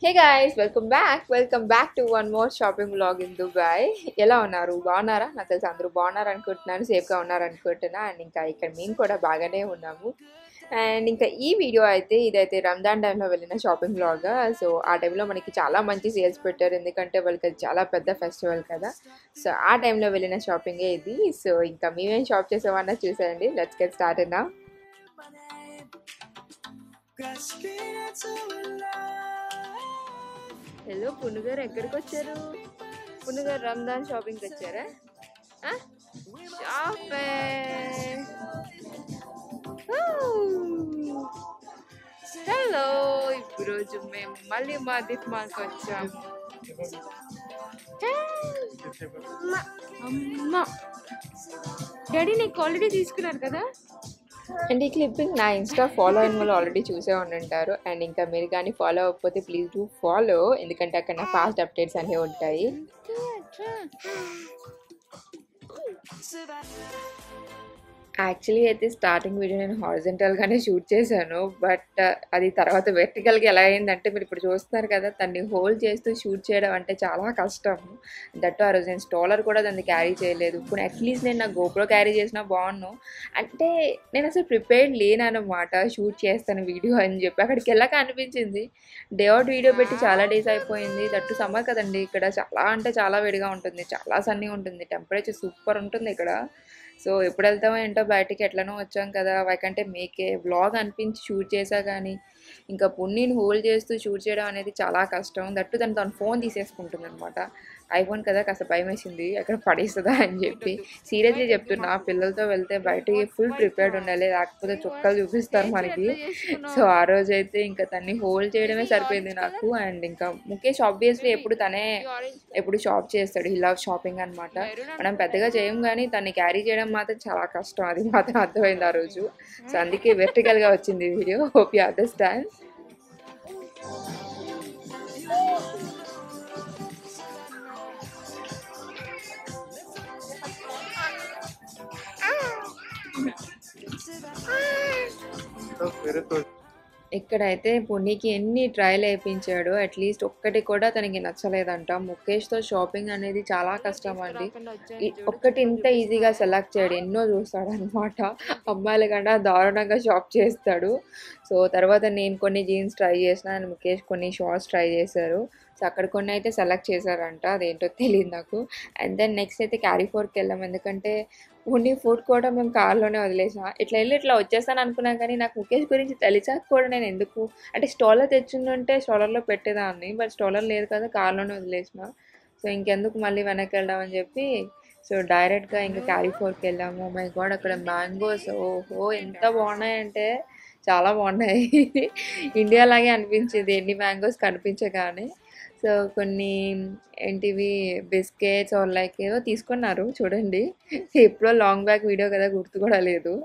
Hey guys welcome back welcome back to one more shopping blog in Dubai ఎలా ఉన్నారు బాగున్నారా నాకు తెలిసి అందరూ బాగున్నారు అనుకుంటున్నాను సేఫ్గా ఉన్నారు అనుకుంటున్నా అండ్ ఇంకా ఇక్కడ మేము కూడా బాగానే ఉన్నాము అండ్ ఇంకా ఈ వీడియో అయితే ఇదైతే రంజాన్ టైంలో వెళ్ళిన షాపింగ్ బ్లాగ్ సో ఆ టైంలో మనకి చాలా మంచి సేల్స్ పెట్టారు ఎందుకంటే వాళ్ళకి అది చాలా పెద్ద ఫెస్టివల్ కదా సో ఆ టైంలో వెళ్ళిన షాపింగే ఇది సో ఇంకా మేమేం షాప్ చేసామన్నా చూసారండి లెట్స్ గెట్ స్టార్ట్ అయినా హలో పునుగారు ఎక్కడికి వచ్చారు పునుగారు రంజాన్ షాపింగ్కి వచ్చారా షాపింగ్ హలో ఈరోజు మేము మళ్ళీ మా దిప్ మాల్కి వచ్చాము అమ్మ డాడీ నీకు ఆల్రెడీ తీసుకున్నారు కదా అండ్ ఈ క్లిప్పింగ్ నా ఇన్స్టా ఫాలో అయిన వాళ్ళు ఆల్రెడీ చూసే ఉంటారు అండ్ ఇంకా మీరు కానీ ఫాలో అవ్వకపోతే ప్లీజ్ డూ ఫాలో ఎందుకంటే అక్కడ నా ఫాస్ట్ అప్డేట్స్ అనేవి ఉంటాయి యాక్చువల్లీ అయితే స్టార్టింగ్ వీడియో నేను హారిజెంటల్గానే షూట్ చేశాను బట్ అది తర్వాత వెర్టికల్గా ఎలా అయిందంటే మీరు ఇప్పుడు చూస్తున్నారు కదా తన్ని హోల్డ్ చేస్తూ షూట్ చేయడం అంటే చాలా కష్టం దట్ ఆ రోజు నేను స్టాలర్ కూడా దాన్ని క్యారీ చేయలేదు ఇప్పుడు అట్లీస్ట్ నేను నా గోప్రో క్యారీ చేసినా బాగున్నాను అంటే నేను అసలు ప్రిపేర్డ్ లేనన్నమాట షూట్ చేస్తాను వీడియో అని చెప్పి అక్కడికి వెళ్ళాక అనిపించింది డే అవుట్ వీడియో పెట్టి చాలా డేస్ అయిపోయింది దట్టు సమ్మర్ కదండి ఇక్కడ చాలా అంటే చాలా వేడిగా ఉంటుంది చాలా సన్నీ ఉంటుంది టెంపరేచర్ సూపర్ ఉంటుంది ఇక్కడ సో ఎప్పుడు వెళ్తామో ఏంటో బయటికి ఎట్లనో వచ్చాం కదా వైకంటే మీకే వ్లాగ్ అనిపించి షూట్ చేసా కానీ ఇంకా పున్నీని హోల్డ్ చేస్తూ షూట్ చేయడం అనేది చాలా కష్టం దట్టు తను తను ఫోన్ తీసేసుకుంటుంది అనమాట ఐఫోన్ కదా కాస్త భయం వేసింది ఎక్కడ పడేస్తుందా అని చెప్పి సీరియస్లీ చెప్తున్నా పిల్లలతో వెళ్తే బయటికి ఫుల్ ప్రిపేర్డ్ ఉండాలి లేకపోతే చుక్కలు చూపిస్తారు మనకి సో ఆ రోజు అయితే ఇంకా తన్ని హోల్డ్ చేయడమే సరిపోయింది నాకు అండ్ ఇంకా ముఖేష్ ఆబ్వియస్లీ ఎప్పుడు తనే ఎప్పుడు షాప్ చేస్తాడు ఈ లవ్ షాపింగ్ అనమాట మనం పెద్దగా చేయం కానీ తన్ని క్యారీ చేయడం మాత్రం చాలా కష్టం అది మాత్రం అర్థమైంది ఆ రోజు సో అందుకే వెర్టికల్గా వచ్చింది వీడియో హోప్ యూ అండర్స్టాండ్ ఇక్కడైతే పుణ్యకి ఎన్ని ట్రయల్ వేయించాడో అట్లీస్ట్ ఒక్కటి కూడా తనకి నచ్చలేదంట ముఖేష్తో షాపింగ్ అనేది చాలా కష్టం అండి ఈ- ఒక్కటి ఇంత ఈజీగా సెలెక్ట్ చేయడు ఎన్నో చూస్తాడు అనమాట అమ్మాయిల కన్నా దారుణంగా షాప్ చేస్తాడు సో తర్వాత నేను కొన్ని జీన్స్ ట్రై చేసిన అండ్ ముఖేష్ కొన్ని షార్ట్స్ ట్రై చేశారు సో అక్కడ కొన్ని అయితే సెలెక్ట్ చేశారంట అదేంటో తెలియదు నాకు అండ్ దెన్ నెక్స్ట్ అయితే క్యారీ ఫోర్కి వెళ్ళాం ఎందుకంటే ఓన్లీ ఫుడ్ కూడా మేము కార్లోనే వదిలేసాం ఇట్లా వెళ్ళి ఇట్లా వచ్చేస్తాను అనుకున్నాం కానీ నాకు ముఖేష్ గురించి తెలిసాక కూడా నేను ఎందుకు అంటే స్టాలర్ తెచ్చిందంటే స్టాలర్లో పెట్టేదాన్ని బట్ స్టాలర్ లేదు కదా కార్లోనే వదిలేసిన సో ఇంకెందుకు మళ్ళీ వెనక్కి వెళ్దాం అని చెప్పి సో డైరెక్ట్గా ఇంకా క్యారీ ఫోర్కి వెళ్ళాము మై గాడ్ అక్కడ మ్యాంగోస్ ఓహో ఎంత బాగున్నాయంటే చాలా బాగున్నాయి ఇండియా లాగే అనిపించింది ఎన్ని మ్యాంగోస్ కనిపించగానే సో కొన్ని ఏంటివి బిస్కెట్స్ ఆర్ లైక్ ఏదో తీసుకున్నారు చూడండి ఎప్పుడో లాంగ్ బ్యాక్ వీడియో కదా గుర్తు కూడా లేదు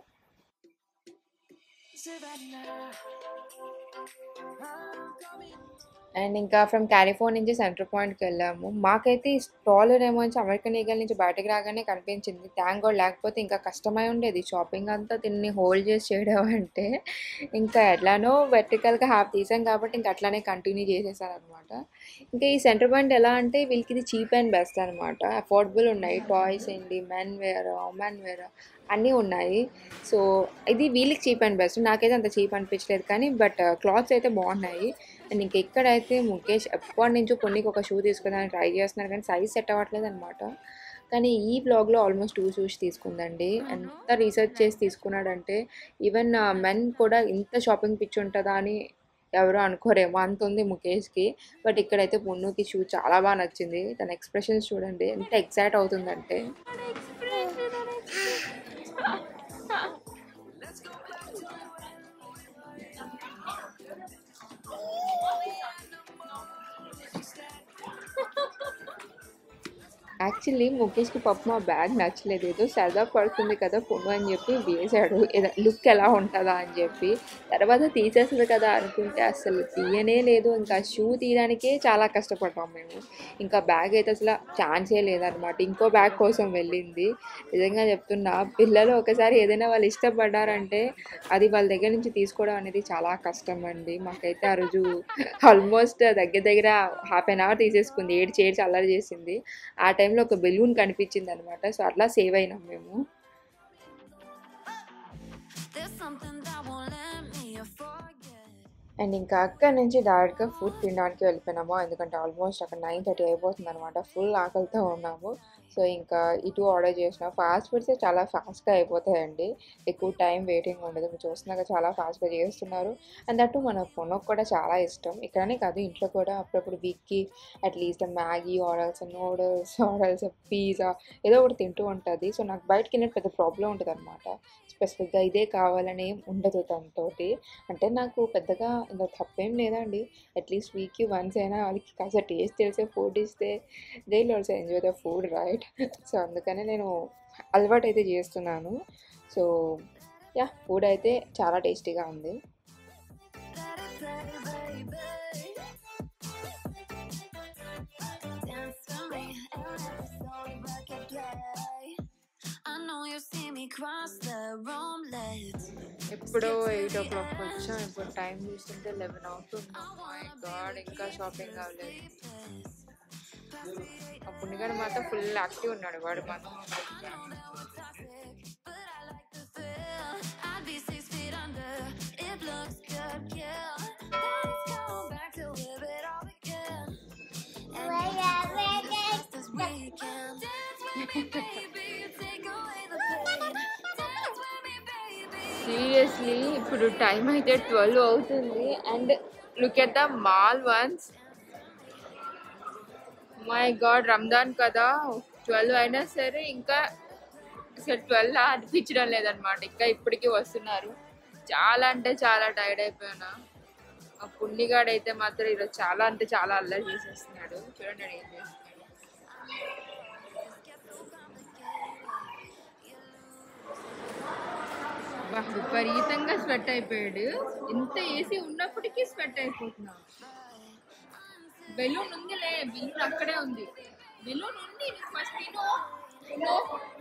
అండ్ ఇంకా ఫ్రమ్ క్యాలిఫోర్ నుంచి సెంటర్ పాయింట్కి వెళ్ళాము మాకైతే ఈ స్టాలర్ ఏమో నుంచి అమెరికన్ ఈగల్ నుంచి బయటకు రాగానే కనిపించింది థ్యాంక్ గాడ్ లేకపోతే ఇంకా కష్టమై ఉండేది షాపింగ్ అంతా దీన్ని హోల్డ్ చేసి చేయడం అంటే ఇంకా ఎట్లానో వెర్టికల్గా హాఫ్ తీసాం కాబట్టి ఇంకా అట్లానే కంటిన్యూ చేసేసాను అనమాట ఇంకా ఈ సెంటర్ పాయింట్ ఎలా అంటే వీళ్ళకి ఇది చీప్ అండ్ బెస్ట్ అనమాట అఫోర్డబుల్ ఉన్నాయి టాయ్స్ ఏంటి మెన్ వేర్ ఉమెన్ వేర్ అన్నీ ఉన్నాయి సో ఇది వీళ్ళకి చీప్ అండ్ బెస్ట్ నాకైతే అంత చీప్ అనిపించలేదు కానీ బట్ క్లాత్స్ అయితే బాగున్నాయి అండ్ ఇంక ఎక్కడైతే ముఖేష్ ఎప్పటి నుంచో కొన్నికి ఒక షూ తీసుకుందామని ట్రై చేస్తున్నారు కానీ సైజ్ సెట్ అవ్వట్లేదు అనమాట కానీ ఈ బ్లాగ్లో ఆల్మోస్ట్ టూ షూస్ తీసుకుందండి ఎంత రీసెర్చ్ చేసి తీసుకున్నాడంటే ఈవెన్ మెన్ కూడా ఇంత షాపింగ్ పిచ్చి ఉంటుందా అని ఎవరు అనుకోరేమో అంత ఉంది ముఖేష్కి బట్ ఇక్కడైతే పున్నుకి షూ చాలా బాగా నచ్చింది తన ఎక్స్ప్రెషన్స్ చూడండి ఎంత ఎక్సైట్ అవుతుందంటే యాక్చువల్లీ ముఖేష్కి పాప మా బ్యాగ్ నచ్చలేదు ఏదో సరదా పడుతుంది కదా పొను అని చెప్పి వేసాడు ఏదో లుక్ ఎలా ఉంటుందా అని చెప్పి తర్వాత తీసేస్తుంది కదా అనుకుంటే అసలు తీయనే లేదు ఇంకా షూ తీయడానికే చాలా కష్టపడ్డాం మేము ఇంకా బ్యాగ్ అయితే అసలు ఛాన్సే లేదనమాట ఇంకో బ్యాగ్ కోసం వెళ్ళింది నిజంగా చెప్తున్నా పిల్లలు ఒకసారి ఏదైనా వాళ్ళు ఇష్టపడ్డారంటే అది వాళ్ళ దగ్గర నుంచి తీసుకోవడం అనేది చాలా కష్టం అండి మాకైతే ఆ రోజు ఆల్మోస్ట్ దగ్గర దగ్గర హాఫ్ అన్ అవర్ తీసేసుకుంది ఏడ్చి ఏడ్చి అల్లరి చేసింది ఆ టైంలో ఒక బెలూన్ కనిపించింది అనమాట సో అట్లా సేవ్ అయినాం మేము There's something that won't let me forget. And ఇంకా అక్కడి నుంచి డైరెక్ట్గా ఫుడ్ తినడానికి వెళ్ళిపోయినాము ఎందుకంటే ఆల్మోస్ట్ అక్కడ నైన్ థర్టీ అయిపోతుంది అనమాట ఫుల్ ఆకలితో ఉన్నాము సో ఇంకా ఇటు ఆర్డర్ చేసిన ఫాస్ట్ ఫుడ్స్ చాలా ఫాస్ట్గా అయిపోతాయండి ఎక్కువ టైం వెయిటింగ్ ఉండదు మీరు చూస్తున్నాక చాలా ఫాస్ట్గా చేస్తున్నారు అండ్ దట్టు మన పొనకు కూడా చాలా ఇష్టం ఇక్కడనే కాదు ఇంట్లో కూడా అప్పుడప్పుడు వీక్కి at least Maggi orders noodles orders pizza ఏదో ఒకటి తింటూ ఉంటుంది సో నాకు బయటకి వెళ్ళిన పెద్ద ప్రాబ్లం ఉంటుంది అనమాట స్పెసిఫిక్గా ఇదే కావాలని ఏం ఉండదు తనతోటి అంటే నాకు పెద్దగా ఇంత తప్పేం లేదండి అట్లీస్ట్ వీక్కి వన్స్ అయినా వాళ్ళకి కాస్త టేస్ట్ తెలిసే ఫుడ్ ఇస్తే they also enjoy the food right so అందుకనే నేను అలవాటు అయితే చేస్తున్నాను సో యా ఫుడ్ అయితే చాలా టేస్టీగా ఉంది Let it play, baby. Dance for me and let the soul bucket play. I know you see me cross the room, let's ఎప్పుడో ఎయిట్ ఓ క్లాక్ వచ్చాం ఇప్పుడు టైం చూస్తుంటే లెవెన్ అవుతుంది మై గాడ్ ఇంకా షాపింగ్ అవ్వలేదు అప్పుడు కానీ మాత్రం ఫుల్ యాక్టివ్ ఉన్నాడు వాడు మాత్రం I'd be six feet under. It looks good, yeah. Let's go back to live it all again. And you just this weekend. Dance with me, baby. Take away the pain. Dance with me, baby. Seriously ఇప్పుడు time అయితే twelve అవుతుంది and look at the mall once my God Ramzan కదా twelve అయినా సరే ఇంకా అసలు twelve అనిపించడం లేదనమాట ఇంకా ఇప్పటికీ వస్తున్నారు చాలా అంటే చాలా టైర్డ్ అయిపోయినా ఆ పుణ్యగాడు అయితే మాత్రం ఈరోజు చాలా అంటే చాలా అల్లరి చేసేస్తున్నాడు చూడండి వాడు ఏం చేస్తున్నాడు బా, విపరీతంగా స్వెట్ అయిపోయాడు ఎంత ఏసీ ఉన్నప్పటికీ స్వెట్ అయిపోతున్నాడు బెలూన్ ఉందిలే బెలూన్ అక్కడే ఉంది బెలూన్ ఉంది ఫస్ట్ నేను no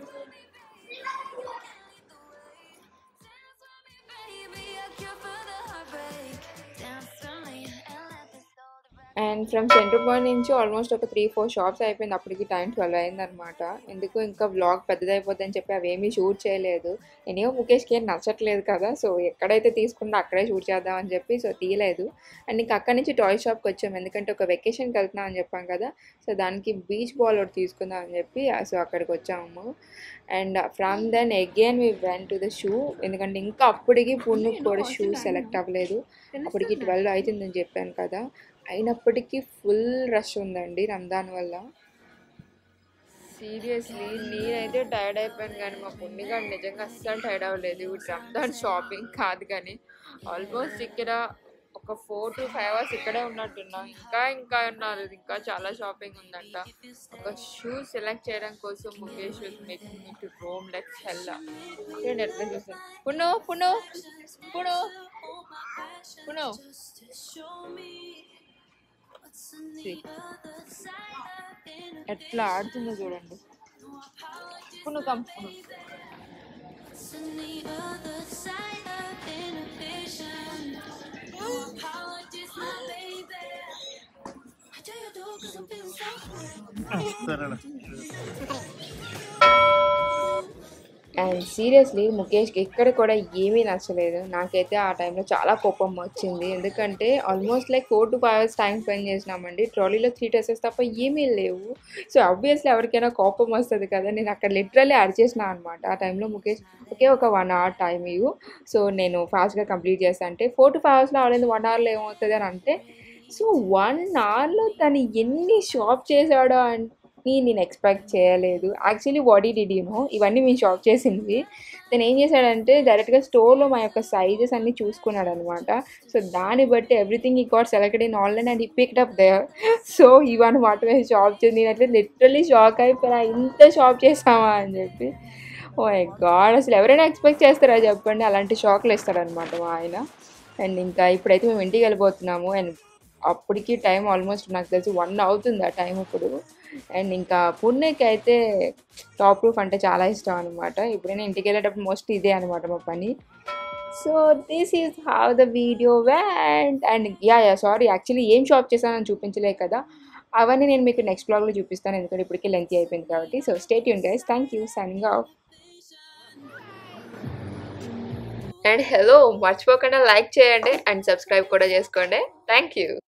Baby, a cure for the heartbreak. Dance for me and let the soul and from centre point నుంచి ఆల్మోస్ట్ ఒక త్రీ ఫోర్ షాప్స్ అయిపోయింది అప్పటికి టైం ట్వెల్వ్ అయిందనమాట ఎందుకు ఇంకా వ్లాగ్ పెద్దదైపోద్దని చెప్పి అవేమీ షూట్ చేయలేదు నేనేమో ముఖేష్కి ఏం నచ్చట్లేదు కదా సో ఎక్కడైతే తీసుకున్నా అక్కడే షూట్ చేద్దామని చెప్పి సో తీయలేదు అండ్ ఇంకా అక్కడి నుంచి టాయ్ షాప్కి వచ్చాము ఎందుకంటే ఒక వెకేషన్కి వెళ్తున్నాం అని చెప్పాం కదా సో దానికి బీచ్ బాల్ ఒకటి తీసుకుందాం అని చెప్పి సో అక్కడికి వచ్చాము and from then again we went to the shoe ఎందుకంటే ఇంకా అప్పటికి పున్ను కూడా షూ సెలెక్ట్ అవ్వలేదు అప్పటికి ట్వెల్వ్ అవుతుందని చెప్పాను కదా అయినప్పటికీ ఫుల్ రష్ ఉందండి రంజాన్ వల్ల సీరియస్లీ నేనైతే టైర్డ్ అయిపోయాను కానీ మా పుణ్యగాడు నిజంగా అస్సలు టైర్డ్ అవ్వలేదు ఇప్పుడు రంజాన్ షాపింగ్ కాదు కానీ ఆల్మోస్ట్ ఇక్కడ ఒక ఫోర్ టు ఫైవ్ అవర్స్ ఇక్కడే ఉన్నట్టున్నాం ఇంకా ఇంకా ఉన్నారు ఇంకా చాలా షాపింగ్ ఉందంట ఒక షూ సెలెక్ట్ చేయడం కోసం Mukesh making me to roam let's హెల్లా చూడండి ఎట్లా చూసాను పునో పునో పునో పునో See. ఎట్లా ఆడుతుందో చూడండి Punu come Punu on the other side of inhibition. No apologies, my baby. I tell you though, cause I'm feeling so and seriously ముఖేష్కి ఇక్కడ కూడా ఏమీ నచ్చలేదు నాకైతే ఆ టైంలో చాలా కోపం వచ్చింది ఎందుకంటే almost like four to five hours time spend చేసినామండి ట్రాలీలో త్రీ డ్రెస్సెస్ తప్ప ఏమీ లేవు సో ఆబ్వియస్లీ ఎవరికైనా కోపం వస్తుంది కదా నేను అక్కడ లిటరల్లీ అరిచేసిన అనమాట ఆ టైంలో ముఖేష్ ఒకే ఒక వన్ అవర్ టైం ఇవ్వు సో నేను ఫాస్ట్గా కంప్లీట్ చేస్తాను అంటే ఫోర్ టు ఫైవ్ అవర్స్లో అవలేదు వన్ అవర్లో ఏమవుతుంది అని అంటే సో వన్ అవర్లో తను ఎన్ని షాప్ చేశాడో అంటే వీటిని నేను ఎక్స్పెక్ట్ చేయలేదు actually body did you know ఇవన్నీ మేము షాప్ చేసింది తను ఏం చేశాడంటే డైరెక్ట్గా స్టోర్లో మా యొక్క సైజెస్ అన్ని చూసుకున్నాడు అనమాట సో దాన్ని బట్టి everything we got selected in online and we picked up there so ఇవన్నమాట మేము షాప్ చేసి నేను అట్లా లిటరలీ షాక్ అయిపోయా ఇంత షాప్ చేసామా అని చెప్పి ఓ మై గాడ్ అసలు ఎవరైనా ఎక్స్పెక్ట్ చేస్తారా చెప్పండి అలాంటి షాక్లు ఇస్తారనమాట మా ఆయన అండ్ ఇంకా ఇప్పుడైతే మేము ఇంటికి వెళ్ళిపోతున్నాము అండ్ అప్పటికి టైం ఆల్మోస్ట్ నాకు తెలిసి వన్ అవుతుంది ఆ టైం ఇప్పుడు అండ్ ఇంకా పుణ్యకి అయితే టాప్ ప్రూఫ్ అంటే చాలా ఇష్టం అనమాట ఇప్పుడైనా ఇంటికి వెళ్ళేటప్పుడు మోస్ట్ ఇదే అనమాట మా పని so this is how the video went and yeah yeah sorry actually ఏం షాప్ చేశానని చూపించలే కదా అవన్నీ నేను మీకు నెక్స్ట్ బ్లాగ్లో చూపిస్తాను ఎందుకంటే ఇప్పటికే లెంత్ అయిపోయింది కాబట్టి సో స్టేట్ యూన్ guys thank you signing off and hello మర్చిపోకుండా లైక్ చేయండి అండ్ సబ్స్క్రైబ్ కూడా చేసుకోండి థ్యాంక్ యూ